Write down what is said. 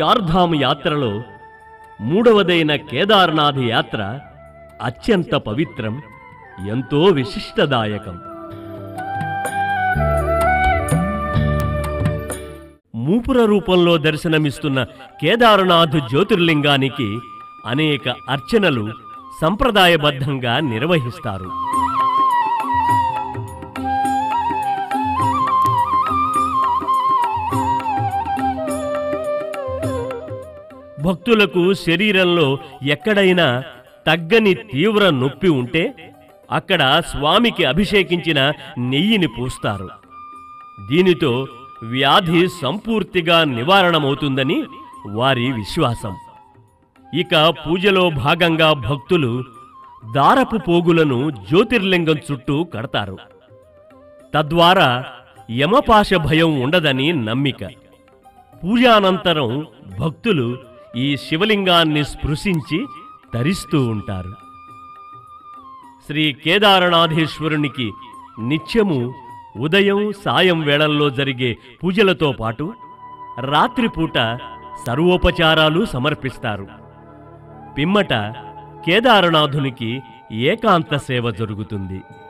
చార్ధామ్ యాత్రలో మూడవదైన కేదార్నాథ్ యాత్ర అత్యంత పవిత్రం ఎంతో విశిష్టదాయకం మూపుర రూపంలో దర్శనమిస్తున్న కేదారనాథ్ జ్యోతిర్లింగానికి అనేక అర్చనలు సంప్రదాయబద్ధంగా నిర్వహిస్తారు భక్తులకు శరీరంలో ఎక్కడైనా తగ్గని తీవ్ర నొప్పి ఉంటే అక్కడ స్వామికి అభిషేకించిన నెయ్యిని పూస్తారు దీనితో వ్యాధి సంపూర్తిగా నివారణమవుతుందని వారి విశ్వాసం ఇక పూజలో భాగంగా భక్తులు దారపు పోగులను జ్యోతిర్లింగం చుట్టూ కడతారు తద్వారా యమపాశ భయం ఉండదని నమ్మిక పూజానంతరం భక్తులు ఈ శివలింగాన్ని స్పృశించి తరిస్తూ ఉంటారు శ్రీ కేదారనాథేశ్వరునికి నిత్యము ఉదయం సాయం వేళల్లో జరిగే పూజలతో పాటు రాత్రిపూట సర్వోపచారాలు సమర్పిస్తారు పిమ్మట కేదారనాథునికి ఏకాంత సేవ జరుగుతుంది